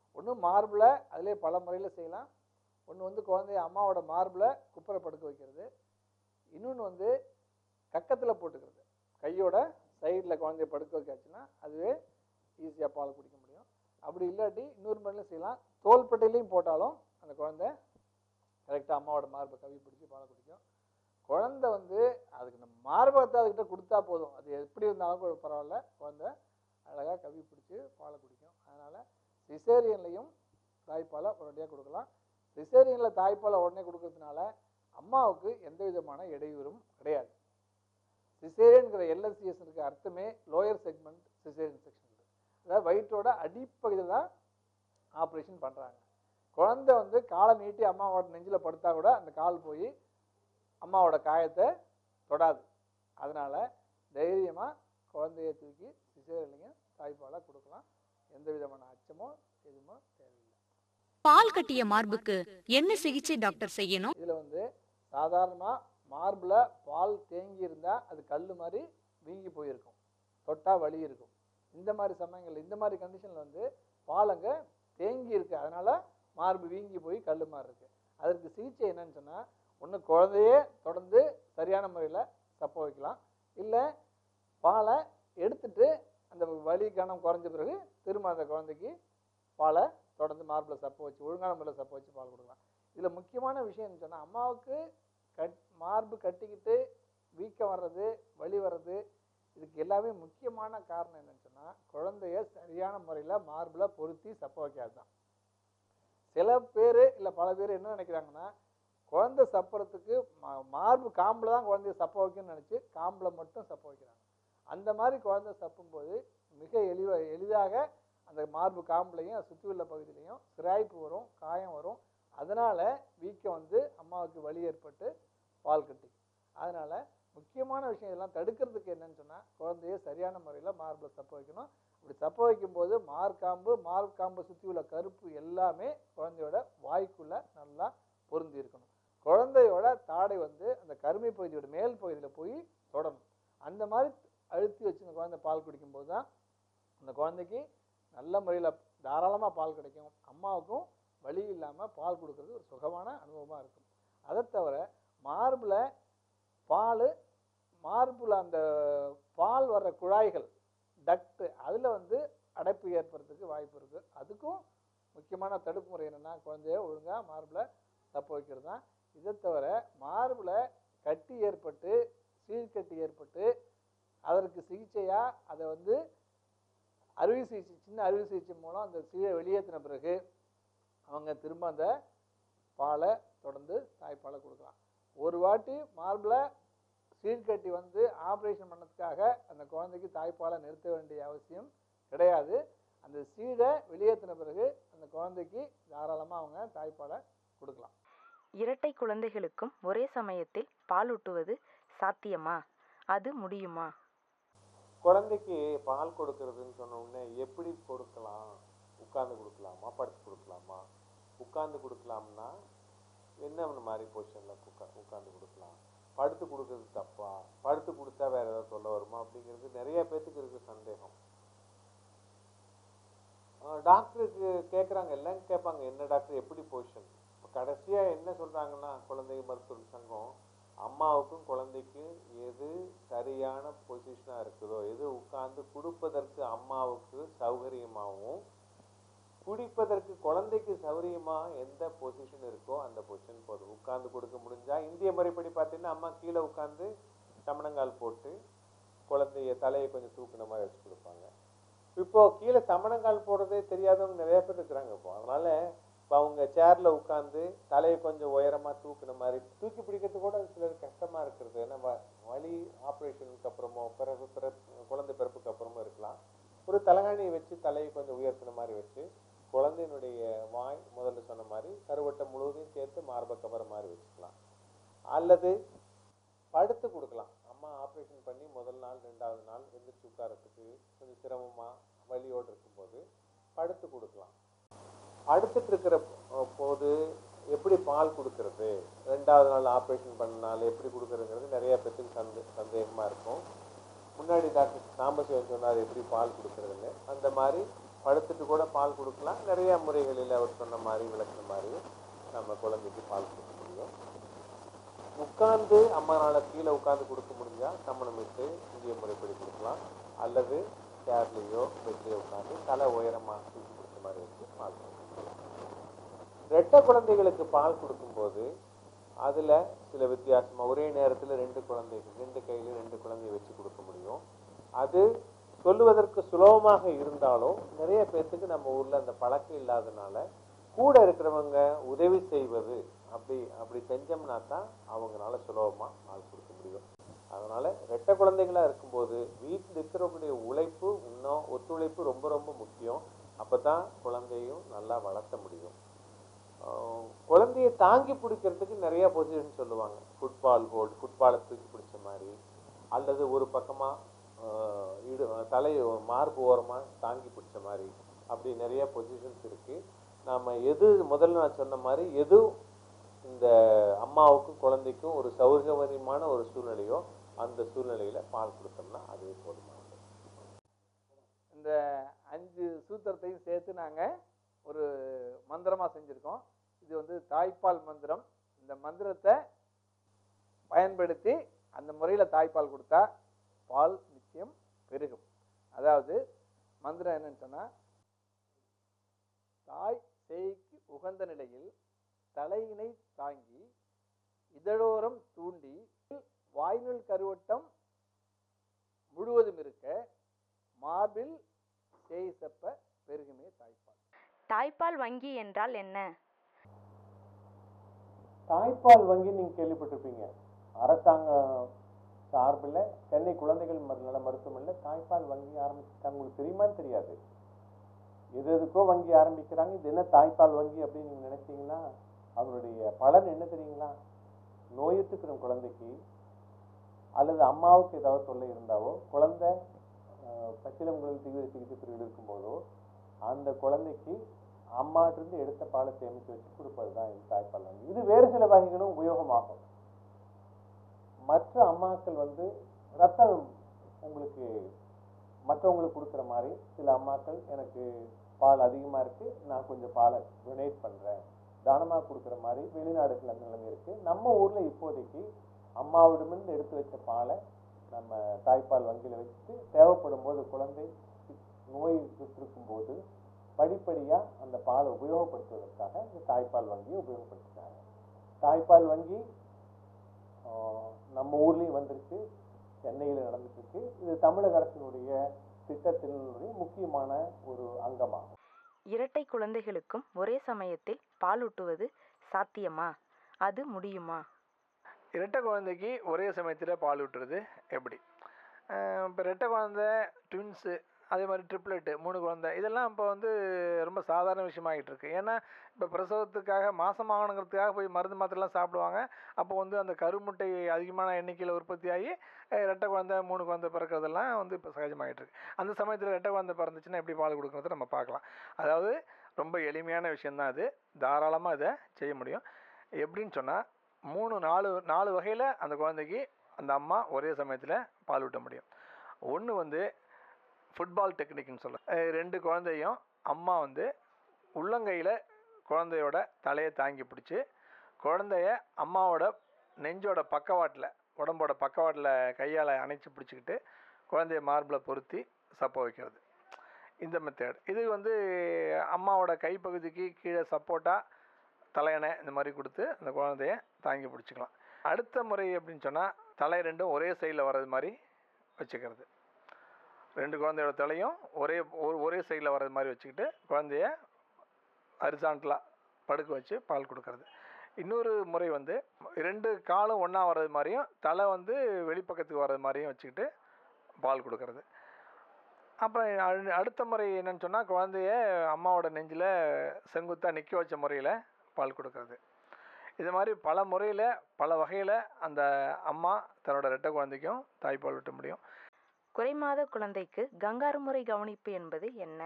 ஒன்று மார்பில் அதிலே பல முறையில் செய்யலாம் ஒன்று வந்து குழந்தைய அம்மாவோட மார்பில் குப்புற படுக்க வைக்கிறது இன்னொன்று வந்து கக்கத்தில் போட்டுக்கிறது கையோட சைடில் குழந்தைய படுக்க வச்சாச்சுன்னா அதுவே ஈஸியாக பால் குடிக்க முடியும் அப்படி இல்லாட்டி இன்னொரு முறையிலும் செய்யலாம் தோள்பட்டையிலையும் போட்டாலும் அந்த குழந்தை கரெக்டாக அம்மாவோட மார்பை கவி பிடிச்சி பாலை குடிக்கும் குழந்தை வந்து அதுக்கு நம்ம மார்பகத்தை அதுக்கிட்ட கொடுத்தா போதும் அது எப்படி இருந்தாலும் கூட பரவாயில்ல குழந்தை அழகாக கவி பிடிச்சி பாலை குடிக்கும் அதனால் சிசேரியன்லையும் தாய்ப்பாலை உடனடியாக கொடுக்கலாம் சிசேரியனில் தாய்ப்பாலை உடனே கொடுக்கறதுனால அம்மாவுக்கு எந்த விதமான இடையூறும் கிடையாது சிசேரியன்கிற எல்எஸ்சிஎஸ்னுக்கு அர்த்தமே லோயர் செக்மெண்ட் சிசேரியன் செக்ஷன் அதாவது வயிற்றோட அடிப்பகுதியில் தான் ஆப்ரேஷன் பண்ணுறாங்க குழந்தை வந்து காலை நீட்டி அம்மாவோட நெஞ்சில் படுத்தா கூட அந்த கால் போய் அம்மாவோட காயத்தை தொடாது அதனால் தைரியமாக குழந்தைய தூக்கி சிசேரியன்லையும் தாய்ப்பாலாக கொடுக்கலாம் எந்த விதமான அச்சமோ எதுவுமோ தேவையில்லை பால் கட்டிய மார்புக்கு என்ன சிகிச்சை டாக்டர் செய்யணும் இதில் வந்து சாதாரணமாக மார்பில் பால் தேங்கி இருந்தால் அது கல் மாதிரி வீங்கி போயிருக்கும் தொட்டால் வலி இருக்கும் இந்த மாதிரி சமயங்கள் இந்த மாதிரி கண்டிஷனில் வந்து பால் அங்கே தேங்கி இருக்கு அதனால் மார்பு வீங்கி போய் கல் மாதிரி இருக்கு அதற்கு சிகிச்சை என்னன்னு சொன்னால் ஒன்று குழந்தையே தொடர்ந்து சரியான முறையில் சப்ப வைக்கலாம் இல்லை பாலை எடுத்துட்டு அந்த வலி கணம் குறைஞ்ச பிறகு திரும்ப அந்த குழந்தைக்கு பாலை தொடர்ந்து மார்பில் சப்ப வச்சு ஒழுங்கான முறையில் சப்ப வச்சு பால் கொடுக்கலாம் இதில் முக்கியமான விஷயம் என்னன்னு சொன்னால் அம்மாவுக்கு கட் மார்பு கட்டிக்கிட்டு வீக்கம் வர்றது வலி வர்றது இதுக்கு எல்லாமே முக்கியமான காரணம் என்னன்னு சொன்னால் குழந்தைய சரியான முறையில் மார்பில் பொருத்தி சப்ப வைக்காது தான் சில பேர் இல்லை பல பேர் என்ன நினைக்கிறாங்கன்னா குழந்தை சப்புறதுக்கு மா- மார்பு காம்பில் தான் குழந்தைய சப்ப வைக்கணும்னு நினச்சி காம்பில் மட்டும் சப்ப வைக்கிறாங்க அந்த மாதிரி குழந்தை சப்பும்போது மிக எளிவ எளிதாக அந்த மார்பு காம்புலையும் சுற்றி உள்ள பகுதியிலையும் சிராய்ப்பு வரும் காயம் வரும் அதனால் வீக்கம் வந்து அம்மாவுக்கு வலி ஏற்பட்டு பால் கட்டி அதனால் முக்கியமான விஷயம் இதெல்லாம் தடுக்கிறதுக்கு என்னன்னு சொன்னால் குழந்தைய சரியான முறையில் மார்பில் சப்ப வைக்கணும் அப்படி சப்ப வைக்கும்போது மார்க்காம்பு மார்க்காம்பை சுற்றி உள்ள கருப்பு எல்லாமே குழந்தையோட வாய்க்குள்ளே நல்லா பொருந்தி இருக்கணும் குழந்தையோட தாடை வந்து அந்த கருமை பகுதியோட மேல் பகுதியில் போய் தொடணும் அந்த மாதிரி அழுத்தி வச்சு இந்த குழந்தை பால் குடிக்கும்போது தான் அந்த குழந்தைக்கு நல்ல முறையில் தாராளமாக பால் கிடைக்கும் அம்மாவுக்கும் வலி இல்லாமல் பால் கொடுக்கறது ஒரு சுகமான அனுபவமாக இருக்கும் அதை தவிர மார்பில் பால் மார்பில் அந்த பால் வர்ற குழாய்கள் டக்ட்டு அதில் வந்து அடைப்பு ஏற்படுறதுக்கு வாய்ப்பு இருக்குது அதுக்கும் முக்கியமான தடுப்பு முறை என்னென்னா குழந்தைய ஒழுங்காக மார்பில் தப்ப வைக்கிறது தான் இதை தவிர மார்பில் கட்டி ஏற்பட்டு சீழ்கட்டி ஏற்பட்டு அதற்கு சிகிச்சையாக அதை வந்து அறுவை சிகிச்சை சின்ன அறுவை சிகிச்சை மூலம் அந்த சீழை வெளியேற்றின பிறகு அவங்க திரும்ப அந்த பாலை தொடர்ந்து தாய்ப்பாலை கொடுக்கலாம் ஒரு வாட்டி மார்பில் சீழ்கட்டி வந்து ஆப்ரேஷன் பண்ணதுக்காக அந்த குழந்தைக்கு தாய்ப்பாலை நிறுத்த வேண்டிய அவசியம் கிடையாது அந்த சீடை வெளியேற்றின பிறகு அந்த குழந்தைக்கு தாராளமாக அவங்க தாய்ப்பாலை கொடுக்கலாம் இரட்டை குழந்தைகளுக்கும் ஒரே சமயத்தில் பாலூட்டுவது சாத்தியமா அது முடியுமா குழந்தைக்கு பால் கொடுக்கறதுன்னு சொன்ன உடனே எப்படி கொடுக்கலாம் உட்கார்ந்து கொடுக்கலாமா படுத்து கொடுக்கலாமா உட்கார்ந்து கொடுக்கலாம்னா என்ன மாதிரி பொசிஷனில் உட்கா உட்கார்ந்து கொடுக்கலாம் படுத்து கொடுக்கறது தப்பா படுத்து கொடுத்தா வேற ஏதாவது சொல்ல வருமா அப்படிங்கிறது நிறைய பேத்துக்கு இருக்கு சந்தேகம் ஆஹ் டாக்டருக்கு கேட்குறாங்க எல்லாம் கேட்பாங்க என்ன டாக்டர் எப்படி பொசிஷன் இப்போ கடைசியாக என்ன சொல்கிறாங்கன்னா குழந்தை மருத்துவ சங்கம் அம்மாவுக்கும் குழந்தைக்கும் எது சரியான பொசிஷனாக இருக்குதோ எது உட்கார்ந்து கொடுப்பதற்கு அம்மாவுக்கு சௌகரியமாகவும் குடிப்பதற்கு குழந்தைக்கு சௌகரியமா எந்த பொசிஷன் இருக்கோ அந்த பொசிஷன் போதும் உட்கார்ந்து கொடுக்க முடிஞ்சா இந்திய முறைப்படி பார்த்தீங்கன்னா அம்மா கீழே உட்கார்ந்து சமணங்கால் போட்டு குழந்தைய தலையை கொஞ்சம் தூக்குன மாதிரி வச்சு கொடுப்பாங்க இப்போ கீழே சமணங்கால் போடுறதே தெரியாதவங்க நிறைய பேர் இருக்கிறாங்க இப்போ அதனால இப்போ அவங்க சேர்ல உட்கார்ந்து தலையை கொஞ்சம் உயரமா தூக்குன மாதிரி தூக்கி பிடிக்கிறது கூட சிலர் கஷ்டமா இருக்கிறது ஏன்னா வ- வலி ஆப்ரேஷனுக்கு அப்புறமோ பிறகு பிறப்பு குழந்தை பிறப்புக்கு அப்புறமோ இருக்கலாம் ஒரு தலகாணியை வச்சு தலையை கொஞ்சம் உயர்த்தின மாதிரி வச்சு குழந்தையினுடைய வாய் முதல்ல சொன்ன மாதிரி கருவட்டம் முழுவதையும் சேர்த்து மார்பை கவர மாதிரி வச்சுக்கலாம் அல்லது படுத்து கொடுக்கலாம் அம்மா ஆப்ரேஷன் பண்ணி முதல் நாள் ரெண்டாவது நாள் எந்திரிச்சு உட்காரத்துக்கு கொஞ்சம் சிரமமா வலியோடு இருக்கும்போது படுத்து கொடுக்கலாம் படுத்துட்டு இருக்கிற போ- போது எப்படி பால் கொடுக்கறது ரெண்டாவது நாள் ஆப்ரேஷன் பண்ணனால எப்படி கொடுக்கறதுங்கிறது நிறைய பேத்துக்கு சந்தே சந்தேகமா இருக்கும் முன்னாடி டாக்டர் சாம்பசிவன் சொன்னார் எப்படி பால் கொடுக்கறதுன்னு அந்த மாதிரி படுத்துட்டு கூட பால் கொடுக்கலாம் நிறைய முறைகளில் அவர் சொன்ன மாதிரி விளக்குன மாதிரி நம்ம குழந்தைக்கு பால் கொடுக்க முடியும் உட்கார்ந்து அம்மானால கீழே உட்கார்ந்து கொடுக்க முடிஞ்சா சமணமிட்டு இந்திய முறைப்படி கொடுக்கலாம் அல்லது சேர்லேயோ பெட்லேயோ உட்கார்ந்து தலை உயரமா தூக்கி கொடுத்த மாதிரி வச்சு பால் கொடுக்கலாம் ரெட்டை குழந்தைகளுக்கு பால் கொடுக்கும்போது அதுல சில வித்தியாசமா ஒரே நேரத்துல ரெண்டு குழந்தைகள் ரெண்டு கையில ரெண்டு குழந்தைய வச்சு கொடுக்க முடியும் அது சொல்லுவதற்கு சுலபமாக இருந்தாலும் நிறைய பேர்த்துக்கு நம்ம ஊர்ல அந்த பழக்கம் இல்லாதனால கூட இருக்கிறவங்க உதவி செய்வது அப்படி அப்படி செஞ்சோம்னா தான் அவங்களால சுலபமா பால் கொடுக்க முடியும் அதனால ரெட்டை குழந்தைகளா இருக்கும்போது வீட்டில் இருக்கிறவங்களுடைய உழைப்பு இன்னும் ஒத்துழைப்பு ரொம்ப ரொம்ப முக்கியம் அப்பதான் குழந்தையும் நல்லா வளர்த்த முடியும் ஆஹ் குழந்தைய தாங்கி பிடிக்கிறதுக்கு நிறைய பொசிஷன் சொல்லுவாங்க ஃபுட்பால் ஹோல்ட் ஃபுட்பாலை தூக்கி பிடிச்ச மாதிரி அல்லது ஒரு பக்கமா ஆஹ் இடு தலை மார்பு ஓரமா தாங்கி பிடிச்ச மாதிரி அப்படி நிறைய பொசிஷன்ஸ் இருக்கு நாம எது முதல்ல நான் சொன்ன மாதிரி எது இந்த அம்மாவுக்கும் குழந்தைக்கும் ஒரு சௌகரியமான ஒரு சூழ்நிலையோ அந்த சூழ்நிலையில பால் கொடுத்தோம்னா அதுவே போதுமானது இந்த அஞ்சு சூத்திரத்தையும் சேர்த்து நாங்கள் ஒரு மந்திரமாக செஞ்சுருக்கோம் இது வந்து தாய்ப்பால் மந்திரம் இந்த மந்திரத்தை பயன்படுத்தி அந்த முறையில் தாய்ப்பால் கொடுத்தா பால் நிச்சயம் பெருகும் அதாவது மந்திரம் என்னன்னு சொன்னால் தாய் சேய்க்கு உகந்த நிலையில் தலையினை தாங்கி இதழோரம் தூண்டி வாய்நூல் கருவட்டம் முழுவதும் இருக்க மார்பில் சேய் செப்ப பெருகுமே தாய்ப்பால் தாய்ப்பால் வங்கி என்றால் என்ன தாய்ப்பால் வங்கி நீங்க கேள்விப்பட்டிருப்பீங்க அரசாங்கம் சார்பில் சென்னை குழந்தைகள் மரு- நல மருத்துவமனையில் தாய்ப்பால் வங்கி ஆரம்பிச்சிருக்காங்க உங்களுக்கு தெரியுமான்னு தெரியாது எது எதுக்கோ வங்கி ஆரம்பிக்கிறாங்க இது என்ன தாய்ப்பால் வங்கி அப்படின்னு நீங்க நினைச்சீங்கன்னா அதனுடைய பலன் என்ன தெரியுங்களா நோயுற்றுக்கிற குழந்தைக்கு அல்லது அம்மாவுக்கு ஏதாவது தொல்லை இருந்தாவோ குழந்தை அஹ், பச்சிளங்குழல் தீவிர சிகிச்சை பிரிவில் இருக்கும்போதோ அந்த குழந்தைக்கு அம்மாட்டிருந்து எடுத்த பாலை சேமித்து வச்சு கொடுப்பது தான் இந்த தாய்ப்பால் வங்கி இது வேறு சில வகைகளும் உபயோகமாகும் மற்ற அம்மாக்கள் வந்து ரத்தம் உங்களுக்கு மற்றவங்களுக்கு கொடுக்குற மாதிரி சில அம்மாக்கள் எனக்கு பால் அதிகமாக இருக்கு நான் கொஞ்சம் பாலை டொனேட் பண்ணுறேன் தானமாக கொடுக்குற மாதிரி வெளிநாடுகள் அந்த நிலைமை இருக்கு நம்ம ஊர்ல இப்போதைக்கு அம்மாவிடமிருந்து எடுத்து வச்ச பாலை நம்ம தாய்ப்பால் வங்கியில் வச்சுட்டு தேவைப்படும் போது குழந்தை நோய் இருக்கும் போது படிப்படியாக அந்த பாலை உபயோகப்படுத்துவதற்காக இந்த தாய்ப்பால் வங்கியை உபயோகப்படுத்துகிறாங்க தாய்ப்பால் வங்கி ஆஹ், நம்ம ஊர்லேயும் வந்திருக்கு சென்னையில் நடந்துட்டு இருக்கு இது தமிழக அரசினுடைய திட்டத்தினுடைய முக்கியமான ஒரு அங்கமாகும் இரட்டை குழந்தைகளுக்கும் ஒரே சமயத்தில் பாலூட்டுவது சாத்தியமா அது முடியுமா இரட்டை குழந்தைக்கு ஒரே சமயத்தில் பால் ஊட்டுறது எப்படி இப்போ ரெட்டை குழந்தை ட்வின்ஸு அதே மாதிரி ட்ரிப்ளெட்டு மூணு குழந்தை இதெல்லாம் இப்போ வந்து ரொம்ப சாதாரண விஷயமாகிட்டு இருக்கு ஏன்னா இப்போ பிரசவத்துக்காக மாதம் ஆகணுங்கிறதுக்காக போய் மருந்து மாத்திரைலாம் சாப்பிடுவாங்க அப்போ வந்து அந்த கருமுட்டை அதிகமான எண்ணிக்கையில் உற்பத்தி ஆகி அஹ், ரெட்டை குழந்தை மூணு குழந்தை பிறக்கிறதெல்லாம் வந்து இப்போ சகஜமாகிட்டு இருக்கு அந்த சமயத்தில் ரெட்டை குழந்தை பிறந்துச்சுன்னா எப்படி பால் கொடுக்குறத நம்ம பார்க்கலாம் அதாவது ரொம்ப எளிமையான விஷயந்தான் அது தாராளமாக இதை செய்ய முடியும் எப்படின்னு சொன்னால் மூணு நாலு நாலு வகையில் அந்த குழந்தைக்கு அந்த அம்மா ஒரே சமயத்தில் பால் ஊட்ட முடியும் ஒன்று வந்து ஃபுட்பால் டெக்னிக்னு சொல்ல அஹ் ரெண்டு குழந்தையும் அம்மா வந்து உள்ளங்கையில் குழந்தையோட தலையை தாங்கி பிடிச்சி குழந்தைய அம்மாவோட நெஞ்சோட பக்கவாட்டில் உடம்போட பக்கவாட்டில் கையால் அணைச்சி பிடிச்சிக்கிட்டு குழந்தைய மார்பில் பொருத்தி சப்ப வைக்கிறது இந்த மெத்தட் இது வந்து அம்மாவோட கைப்பகுதிக்கு கீழே சப்போர்ட்டாக தலையணை இந்த மாதிரி கொடுத்து அந்த குழந்தைய தாங்கி பிடிச்சிக்கலாம் அடுத்த முறை அப்படின்னு சொன்னால் தலை ரெண்டும் ஒரே சைடில் வர்றது மாதிரி வச்சுக்கிறது ரெண்டு குழந்தையோட தலையும் ஒரே ஒரு ஒரே சைடில் வர்றது மாதிரி வச்சுக்கிட்டு குழந்தைய ஹரிசாண்டலாக படுக்க வச்சு பால் கொடுக்கறது இன்னொரு முறை வந்து ரெண்டு காலும் ஒன்றா வர்றது மாதிரியும் தலை வந்து வெளிப்பக்கத்துக்கு வர்றது மாதிரியும் வச்சுக்கிட்டு பால் கொடுக்கறது அப்புறம் அடு- அடுத்த முறை என்னன்னு சொன்னால் குழந்தைய அம்மாவோட நெஞ்சில் செங்குத்தாக நிற்க வச்ச முறையில் பால் கொடுக்கறது இது மாதிரி பல முறையில் பல வகையில் அந்த அம்மா தன்னோட ரெட்டை குழந்தைக்கும் தாய்ப்பால் ஊட்ட முடியும் குறைமாத குழந்தைக்கு கங்காரு முறை கவனிப்பு என்பது என்ன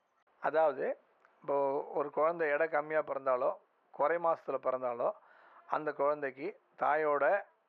அதாவது இப்போ ஒரு குழந்தை எடை கம்மியாக பிறந்தாலோ குறை மாசத்துல பிறந்தாலோ அந்த குழந்தைக்கு தாயோட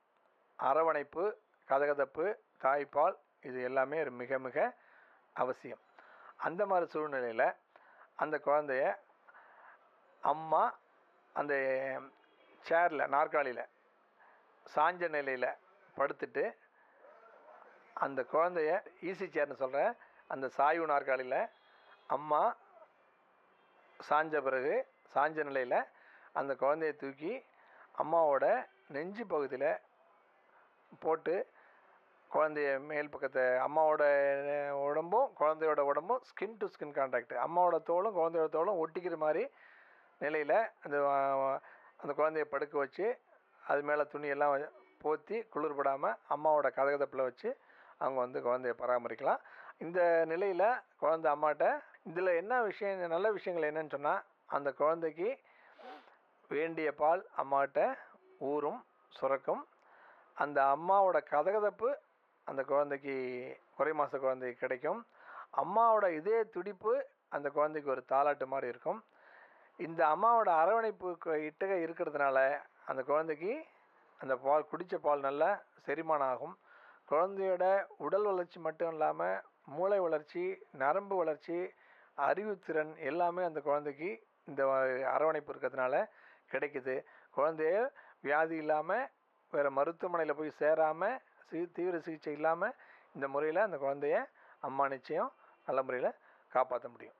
அரவணைப்பு கதகதப்பு தாய்ப்பால் இது எல்லாமே மிக மிக அவசியம் அந்த மாதிரி சூழ்நிலையில் அந்த குழந்தைய அம்மா அந்த சேரில் நாற்காலியில் சாஞ்ச நிலையில் படுத்துட்டு அந்த குழந்தைய ஈஸி சேர்னு சொல்கிற அந்த சாய்வு நாற்காலியில் அம்மா சாஞ்ச பிறகு சாஞ்ச நிலையில் அந்த குழந்தைய தூக்கி அம்மாவோட நெஞ்சு பகுதியில் போட்டு குழந்தைய மேல் பக்கத்தை அம்மாவோட உடம்பும் குழந்தையோட உடம்பும் ஸ்கின் டு ஸ்கின் கான்டாக்ட் அம்மாவோட தோலும் குழந்தையோட தோலும் ஒட்டிக்கிற மாதிரி நிலையில் அந்த அஹ், அந்த குழந்தைய படுக்க வச்சு அது மேலே துணியெல்லாம் வ- போத்தி குளிர்படாமல் அம்மாவோட கதகதப்பில் வச்சு அவங்க வந்து குழந்தைய பராமரிக்கலாம் இந்த நிலையில் குழந்தை அம்மாட்ட இதில் என்ன விஷயம் நல்ல விஷயங்கள் என்னன்னு சொன்னால் அந்த குழந்தைக்கு வேண்டிய பால் அம்மாட்ட ஊறும் சுரக்கும் அந்த அம்மாவோட கதகதப்பு அந்த குழந்தைக்கு குறை மாத குழந்தைக்கு கிடைக்கும் அம்மாவோட இதய துடிப்பு அந்த குழந்தைக்கு ஒரு தாலாட்டு மாதிரி இருக்கும் இந்த அம்மாவோட அரவணைப்பு கு- இட்டகை இருக்கிறதுனால அந்த குழந்தைக்கு அந்த பால் குடித்த பால் நல்லா செரிமானம் ஆகும் குழந்தையோட உடல் வளர்ச்சி மட்டும் இல்லாமல் மூளை வளர்ச்சி நரம்பு வளர்ச்சி அறிவுத்திறன் எல்லாமே அந்த குழந்தைக்கு இந்த வ- அரவணைப்பு இருக்கிறதுனால கிடைக்குது குழந்தைய வியாதி இல்லாமல் வேறு மருத்துவமனையில் போய் சேராமல் சி தீவிர சிகிச்சை இல்லாமல் இந்த முறையில் அந்த குழந்தைய அம்மா நிச்சயம் நல்ல முறையில் காப்பாற்ற முடியும்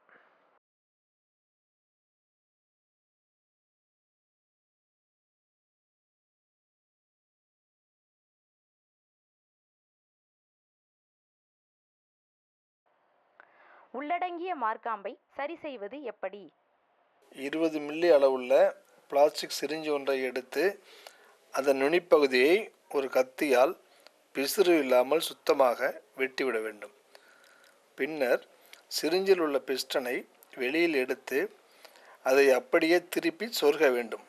உள்ளடங்கிய மார்க்காம்பை சரி செய்வது எப்படி இருபது மில்லி அளவுள்ள பிளாஸ்டிக் சிரிஞ்சு ஒன்றை எடுத்து அதன் நுனிப்பகுதியை ஒரு கத்தியால் பிசிறு இல்லாமல் சுத்தமாக வெட்டிவிட வேண்டும் பின்னர் சிரிஞ்சில் உள்ள பிஸ்டனை வெளியில் எடுத்து அதை அப்படியே திருப்பி சொருக வேண்டும்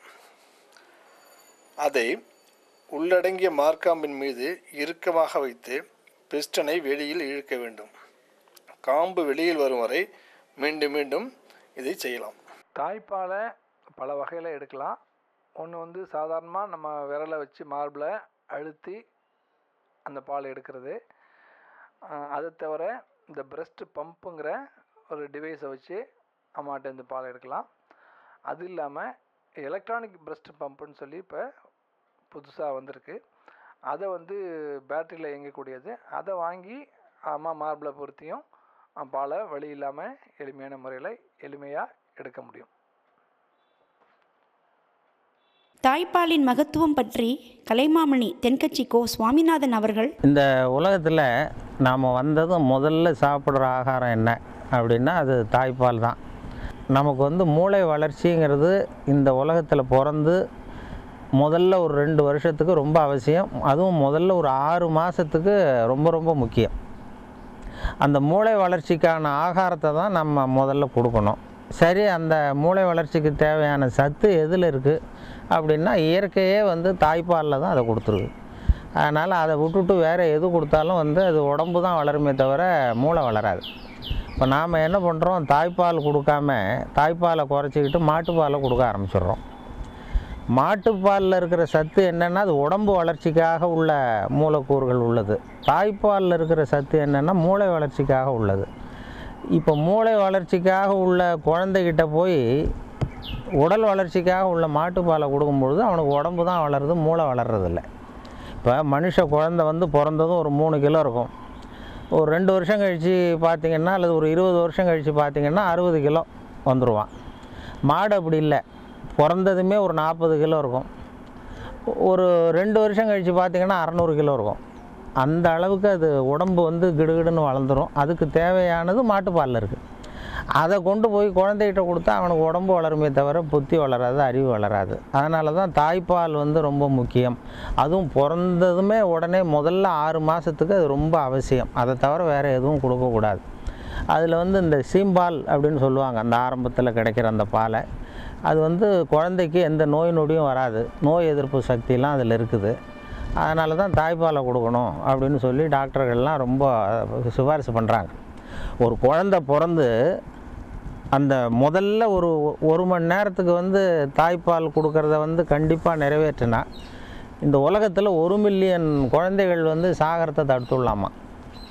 அதை உள்ளடங்கிய மார்க்காம்பின் மீது இறுக்கமாக வைத்து பிஸ்டனை வெளியில் இழுக்க வேண்டும் காம்பு வெளியில் வரும் வரை மீண்டும் மீண்டும் இதை செய்யலாம் தாய்ப்பாலை பல வகையில் எடுக்கலாம் ஒன்று வந்து சாதாரணமாக நம்ம விரலை வச்சு மார்பில் அழுத்தி அந்த பால் எடுக்கிறது ஆஹ் அதை தவிர இந்த பிரஸ்ட் பம்புங்கிற ஒரு டிவைஸை வச்சு அம்மாட்ட இந்த பால் எடுக்கலாம் அது இல்லாமல் எலக்ட்ரானிக் பிரஸ்ட் பம்புன்னு சொல்லி இப்போ புதுசாக வந்திருக்கு அதை வந்து பேட்டரியில் இயங்கக்கூடியது அதை வாங்கி அம்மா மார்பில் பொருத்தியும் அஹ் பாலை வழி இல்லாமல் எளிமையான முறையில் எளிமையாக எடுக்க முடியும் தாய்ப்பாலின் மகத்துவம் பற்றி கலைமாமணி தென்கட்சி கோ சுவாமிநாதன் அவர்கள் இந்த உலகத்தில் நாம் வந்ததும் முதல்ல சாப்பிட்ற ஆகாரம் என்ன அப்படின்னா அது தாய்ப்பால் தான் நமக்கு வந்து மூளை வளர்ச்சிங்கிறது இந்த உலகத்தில் பிறந்து முதல்ல ஒரு ரெண்டு வருஷத்துக்கு ரொம்ப அவசியம் அதுவும் முதல்ல ஒரு ஆறு மாதத்துக்கு ரொம்ப ரொம்ப முக்கியம் அந்த மூளை வளர்ச்சிக்கான ஆகாரத்தை தான் நம்ம முதல்ல கொடுக்கணும் சரி அந்த மூளை வளர்ச்சிக்கு தேவையான சத்து எதில் இருக்குது அப்படின்னா இயற்கையே வந்து தாய்ப்பாலில் தான் அதை கொடுத்துருக்கு அதனால் அதை விட்டுட்டு வேறு எது கொடுத்தாலும் வந்து அது உடம்பு தான் வளருமே தவிர மூளை வளராது இப்போ நாம் என்ன பண்ணுறோம் தாய்ப்பால் கொடுக்காம தாய்ப்பாலை குறைச்சிக்கிட்டு மாட்டுப்பாலை கொடுக்க ஆரம்பிச்சிடுறோம் மாட்டுப்பாலில் இருக்கிற சத்து என்னென்னா அது உடம்பு வளர்ச்சிக்காக உள்ள மூலக்கூறுகள் உள்ளது தாய்ப்பாலில் இருக்கிற சத்து என்னென்னா மூளை வளர்ச்சிக்காக உள்ளது இப்போ மூளை வளர்ச்சிக்காக உள்ள குழந்தைகிட்ட போய் உடல் வளர்ச்சிக்காக உள்ள மாட்டுப்பாலை கொடுக்கும்பொழுது அவனுக்கு உடம்பு தான் வளருது மூளை வளர்றதில்ல இப்போ மனுஷ குழந்தை வந்து பிறந்ததும் ஒரு மூணு கிலோ இருக்கும் ஒரு ரெண்டு வருஷம் கழித்து பார்த்தீங்கன்னா அல்லது ஒரு இருபது வருஷம் கழித்து பார்த்தீங்கன்னா அறுபது கிலோ வந்துடுவான் மாடு அப்படி இல்லை பிறந்ததுமே ஒரு நாற்பது கிலோ இருக்கும் ஒரு ரெண்டு வருஷம் கழித்து பார்த்தீங்கன்னா அறநூறு கிலோ இருக்கும் அந்த அளவுக்கு அது உடம்பு வந்து கிடுகிடுன்னு வளர்ந்துடும் அதுக்கு தேவையானது மாட்டுப்பாலில் இருக்குது அதை கொண்டு போய் குழந்தைகிட்ட கொடுத்தா அவனுக்கு உடம்பு வளருமே தவிர புத்தி வளராது அறிவு வளராது அதனால தான் தாய்ப்பால் வந்து ரொம்ப முக்கியம் அதுவும் பிறந்ததுமே உடனே முதல்ல ஆறு மாதத்துக்கு அது ரொம்ப அவசியம் அதை தவிர வேறு எதுவும் கொடுக்கக்கூடாது அதில் வந்து இந்த சீம்பால் அப்படின்னு சொல்லுவாங்க அந்த ஆரம்பத்தில் கிடைக்கிற அந்த பாலை அது வந்து குழந்தைக்கு எந்த நோய் நொடியும் வராது நோய் எதிர்ப்பு சக்தியெலாம் அதில் இருக்குது அதனால தான் தாய்ப்பாலை கொடுக்கணும் அப்படின்னு சொல்லி டாக்டர்கள்லாம் ரொம்ப சிபாரிசு பண்ணுறாங்க ஒரு குழந்தை பிறந்து அந்த முதல்ல ஒரு ஒரு மணி நேரத்துக்கு வந்து தாய்ப்பால் கொடுக்கறத வந்து கண்டிப்பாக நிறைவேற்றினா இந்த உலகத்தில் ஒரு மில்லியன் குழந்தைகள் வந்து சாகரத்தை தடுத்துடலாமா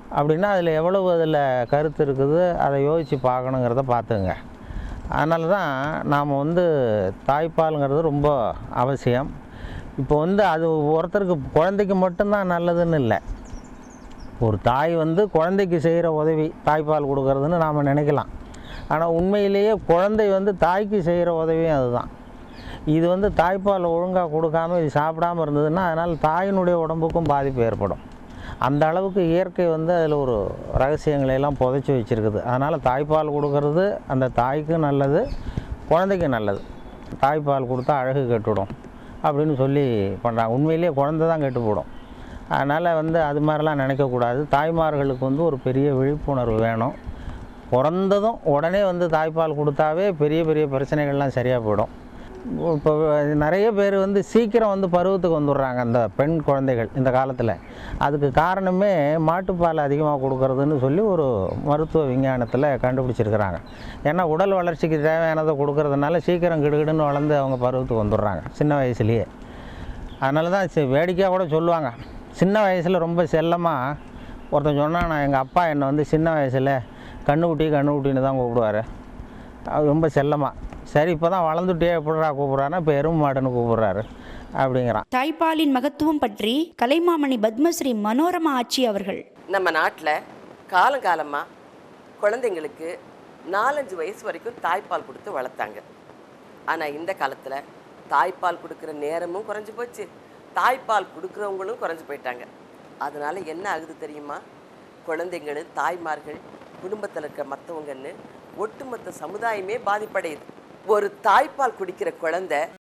அப்படின்னா அதில் எவ்வளவு அதில் கருத்து இருக்குது அதை யோசித்து பார்க்கணுங்கிறத பார்த்துங்க அதனால தான் நாம் வந்து தாய்ப்பாலுங்கிறது ரொம்ப அவசியம் இப்போ வந்து அது ஒருத்தருக்கு குழந்தைக்கு மட்டும்தான் நல்லதுன்னு இல்லை ஒரு தாய் வந்து குழந்தைக்கு செய்கிற உதவி தாய்ப்பால் கொடுக்கறதுன்னு நாம் நினைக்கலாம் ஆனால் உண்மையிலேயே குழந்தை வந்து தாய்க்கு செய்கிற உதவியும் அதுதான் இது வந்து தாய்ப்பால் ஒழுங்காக கொடுக்காம இது சாப்பிடாம இருந்ததுன்னா அதனால் தாயினுடைய உடம்புக்கும் பாதிப்பு ஏற்படும் அந்த அளவுக்கு இயற்கை வந்து அதில் ஒரு ரகசியங்களை எல்லாம் புதைச்சி வச்சுருக்குது அதனால் தாய்ப்பால் கொடுக்கறது அந்த தாய்க்கும் நல்லது குழந்தைக்கும் நல்லது தாய்ப்பால் கொடுத்தா அழகு கெட்டுடும் அப்படின்னு சொல்லி பண்ணுறாங்க உண்மையிலேயே குழந்தை தான் கெட்டு போடும் அதனால் வந்து அது மாதிரிலாம் நினைக்கக்கூடாது தாய்மார்களுக்கு வந்து ஒரு பெரிய விழிப்புணர்வு வேணும் பிறந்ததும் உடனே வந்து தாய்ப்பால் கொடுத்தாவே பெரிய பெரிய பிரச்சனைகள்லாம் சரியாக போயிடும் இப்போ நிறைய பேர் வந்து சீக்கிரம் வந்து பருவத்துக்கு வந்துடுறாங்க அந்த பெண் குழந்தைகள் இந்த காலத்தில் அதுக்கு காரணமே மாட்டுப்பால் அதிகமாக கொடுக்கறதுன்னு சொல்லி ஒரு மருத்துவ விஞ்ஞானத்தில் கண்டுபிடிச்சிருக்கிறாங்க ஏன்னா உடல் வளர்ச்சிக்கு தேவையானதை கொடுக்கறதுனால சீக்கிரம் கிடுகிடுன்னு வளர்ந்து அவங்க பருவத்துக்கு வந்துடுறாங்க சின்ன வயசுலேயே அதனால தான் சி- வேடிக்கையாக கூட சொல்லுவாங்க சின்ன வயசில் ரொம்ப செல்லமாக ஒருத்தன் சொன்னான் நான் எங்கள் அப்பா என்னை வந்து சின்ன வயசில் கண்ணுக்குட்டி கண்ணுக்குட்டின்னு தான் கூப்பிடுவார் அது ரொம்ப செல்லமாக சரி இப்போ தான் வளர்ந்துட்டே எப்படிடா கூப்பிட்றாருன்னா இப்போ எருமை மாடுன்னு கூப்பிட்றாரு அப்படிங்கிறான் தாய்ப்பாலின் மகத்துவம் பற்றி கலைமாமணி பத்மஸ்ரீ மனோரமா ஆச்சி அவர்கள் நம்ம நாட்டில் காலங்காலமாக குழந்தைங்களுக்கு நாலஞ்சு வயசு வரைக்கும் தாய்ப்பால் கொடுத்து வளர்த்தாங்க ஆனால் இந்த காலத்தில் தாய்ப்பால் கொடுக்குற நேரமும் குறைஞ்சி போச்சு தாய்ப்பால் கொடுக்குறவங்களும் குறைஞ்சி போயிட்டாங்க அதனால என்ன ஆகுது தெரியுமா குழந்தைங்கள் தாய்மார்கள் குடும்பத்தில் இருக்க மற்றவங்கன்னு ஒட்டுமொத்த சமுதாயமே பாதிப்படையுது ஒரு தாய்ப்பால் குடிக்கிற குழந்தை